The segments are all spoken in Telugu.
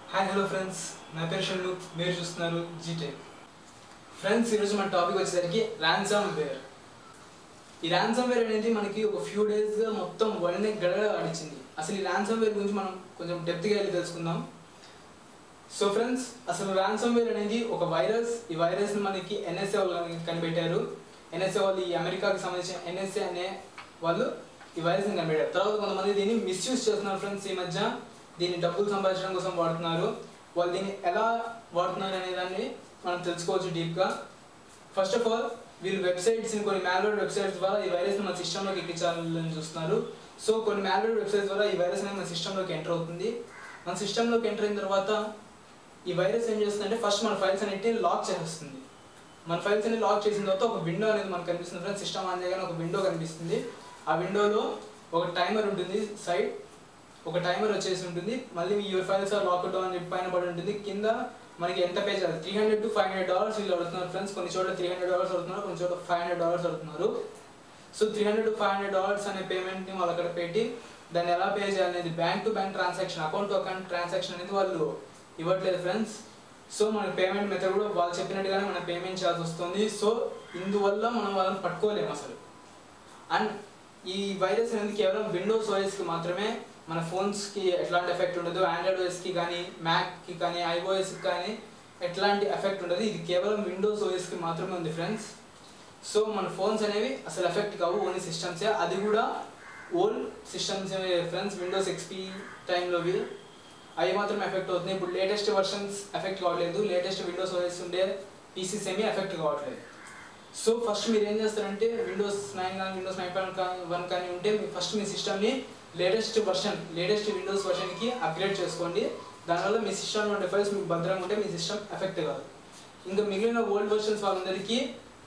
హాయ్ హలో ఫ్రెండ్స్ నా పేరు షన్ను మీరు చూస్తున్నారు జీటెక్ ఫ్రెండ్స్ ఈరోజు మన టాపిక్ వచ్చేసరికి ర్యాన్సమ్ వేర్ ఈ ర్యాన్సమ్ వేర్ అనేది మనకి ఒక ఫ్యూ డేస్గా మొత్తం వరల్డ్ని గడగడ ఆడించింది అసలు ఈ ర్యాన్సమ్ వేర్ గురించి మనం కొంచెం డెప్త్గా వెళ్ళి తెలుసుకుందాం సో ఫ్రెండ్స్ అసలు ర్యాన్సమ్ వేర్ అనేది ఒక వైరస్ ఈ వైరస్ మనకి ఎన్ఎస్ఏ వాళ్ళు కనిపెట్టారు ఎన్ఎస్ఏ వాళ్ళు ఈ అమెరికాకి సంబంధించిన ఎన్ఎస్ఏ అనే వాళ్ళు ఈ వైరస్ని కనిపెట్టారు తర్వాత కొంతమంది దీన్ని మిస్యూజ్ చేస్తున్నారు ఫ్రెండ్స్ ఈ మధ్య దీన్ని డబ్బులు సంపాదించడం కోసం వాడుతున్నారు వాళ్ళు దీన్ని ఎలా వాడుతున్నారు అనే దాన్ని మనం తెలుసుకోవచ్చు డీప్గా ఫస్ట్ ఆఫ్ ఆల్ వీళ్ళు వెబ్సైట్స్ కొన్ని మ్యాల్వేర్ వెబ్సైట్స్ ద్వారా ఈ వైరస్ మన సిస్టంలోకి ఎక్కించాలని చూస్తున్నారు సో కొన్ని మ్యాల్వేర్ వెబ్సైట్స్ ద్వారా ఈ వైరస్ అనేది మన సిస్టంలోకి ఎంటర్ అవుతుంది మన సిస్టంలోకి ఎంటర్ అయిన తర్వాత ఈ వైరస్ ఏం చేస్తుందంటే ఫస్ట్ మన ఫైల్స్ అన్నిటిని లాక్ చేస్తుంది మన ఫైల్స్ అన్ని లాక్ చేసిన తర్వాత ఒక విండో అనేది మనకు కనిపిస్తుంది ఫ్రెండ్స్ సిస్టమ్ ఆన్ చేయగానే ఒక విండో కనిపిస్తుంది ఆ విండోలో ఒక టైమర్ ఉంటుంది సైడ్ ఒక టైమర్ వచ్చేసి ఉంటుంది మళ్ళీ మీ your files are lock down అని చెప్పి పైన పడి ఉంటుంది కింద మనకి ఎంత పే చేయాలి three hundred to five hundred dollars వీళ్ళు అడుగుతున్నారు ఫ్రెండ్స్ కొన్ని చోట్ల త్రీ హండ్రెడ్ డాలర్స్ అడుగుతున్నారు కొన్ని చోట్ల ఫైవ్ హండ్రెడ్ డాలర్స్ అడుగుతున్నారు so three hundred to five hundred dollars అనే పేమెంట్ని వాళ్ళు అక్కడ పెట్టి దాన్ని ఎలా పే చేయాలి అనేది bank to bank transaction account to account transaction అనేది వాళ్ళు ఇవ్వట్లేదు ఫ్రెండ్స్ సో మన పేమెంట్ మెథడ్ కూడా వాళ్ళు చెప్పినట్టుగానే మనం పేమెంట్ చేయాల్సి వస్తుంది సో ఇందువల్ల మనం వాళ్ళని పట్టుకోలేము అసలు అండ్ ఈ వైరస్ అనేది కేవలం విండోస్ ఓఎస్కి మాత్రమే మన ఫోన్స్కి ఎట్లాంటి ఎఫెక్ట్ ఉండదు ఆండ్రాయిడ్ ఓఎస్కి కానీ మ్యాక్కి కానీ ఐఓఎస్కి కానీ ఎట్లాంటి ఎఫెక్ట్ ఉండదు ఇది కేవలం విండోస్ ఓఎస్కి మాత్రమే ఉంది ఫ్రెండ్స్ సో మన ఫోన్స్ అనేవి అసలు ఎఫెక్ట్ కావు ఓన్లీ సిస్టమ్సే అది కూడా old systems friends Windows XP టైంలోవి అవి మాత్రం ఎఫెక్ట్ అవుతుంది ఇప్పుడు లేటెస్ట్ వర్షన్స్ ఎఫెక్ట్ కావట్లేదు లేటెస్ట్ విండోస్ ఓఎస్ ఉండే పీసీస్ ఏమీ ఎఫెక్ట్ కావట్లేదు సో ఫస్ట్ మీరు ఏం చేస్తారంటే విండోస్ నైన్ కానీ విండోస్ నైన్ పాయింట్ వన్ కానీ ఉంటే ఫస్ట్ మీ సిస్టమ్ని లేటెస్ట్ వర్షన్ లేటెస్ట్ విండోస్ వర్షన్కి అప్గ్రేడ్ చేసుకోండి దానివల్ల మీ సిస్టంలో ఉండే ఫైల్స్ మీకు భద్రంగా ఉంటే మీ సిస్టమ్ ఎఫెక్ట్ కాదు ఇంకా మిగిలిన ఓల్డ్ వర్షన్స్ వాళ్ళందరికీ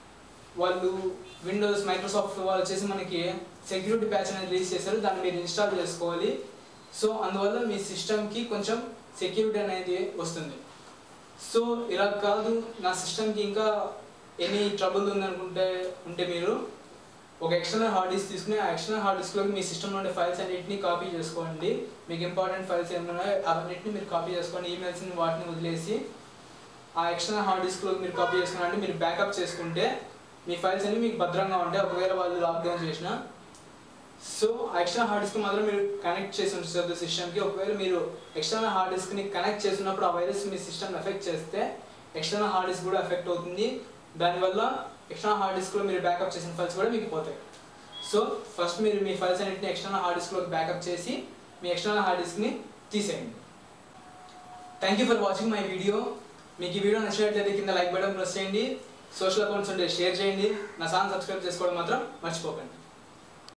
వాళ్ళు విండోస్ మైక్రోసాఫ్ట్ వాళ్ళు వచ్చేసి మనకి సెక్యూరిటీ ప్యాచ్ అనేది రిలీజ్ చేశారు దాన్ని మీరు ఇన్స్టాల్ చేసుకోవాలి సో అందువల్ల మీ సిస్టమ్కి కొంచెం సెక్యూరిటీ అనేది వస్తుంది సో ఇలా కాదు నా సిస్టమ్కి ఇంకా ఎనీ ట్రబుల్ ఉందనుకుంటే ఉంటే మీరు ఒక ఎక్స్టర్నల్ హార్డ్ డిస్క్ తీసుకుని ఆ ఎక్స్టర్నల్ హార్డ్ డిస్క్లోకి మీ సిస్టంలో ఉండే ఫైల్స్ అన్నింటినీ కాపీ చేసుకోండి మీకు ఇంపార్టెంట్ ఫైల్స్ ఏమైనా అవన్నిటిని మీరు కాపీ చేసుకోండి ఈమెయిల్స్ని వాటిని వదిలేసి ఆ ఎక్స్టర్నల్ హార్డ్ డిస్క్లోకి మీరు కాపీ చేసుకున్నారంటే మీరు బ్యాకప్ చేసుకుంటే మీ ఫైల్స్ అన్ని మీకు భద్రంగా ఉంటాయి ఒకవేళ వాళ్ళు లాక్డౌన్ చేసినా సో ఎక్స్టర్నల్ హార్డ్ డిస్క్ మాత్రం మీరు కనెక్ట్ చేసి ఉంచుతారు సిస్టమ్కి ఒకవేళ మీరు ఎక్స్టర్నల్ హార్డ్ డిస్క్ని కనెక్ట్ చేసినప్పుడు ఆ వైరస్ మీ సిస్టమ్ ఎఫెక్ట్ చేస్తే ఎక్స్టర్నల్ హార్డ్ డిస్క్ కూడా ఎఫెక్ట్ అవుతుంది దానివల్ల ఎక్స్టర్నల్ హార్డ్ డిస్క్లో మీరు బ్యాకప్ చేసిన ఫైల్స్ కూడా మీకు పోతాయి సో ఫస్ట్ మీరు మీ ఫైల్స్ అన్నింటిని ఎక్స్టర్నల్ హార్డ్ డిస్క్లోకి బ్యాకప్ చేసి మీ ఎక్స్టర్నల్ హార్డ్ డిస్క్ని తీసేయండి thank you for watching my video మీకు ఈ వీడియో నచ్చినట్లయితే కింద లైక్ బటన్ ప్రెస్ చేయండి సోషల్ అకౌంట్స్ ఉంటే షేర్ చేయండి నా ఛానల్ సబ్స్క్రైబ్ చేసుకోవడం మాత్రం మర్చిపోకండి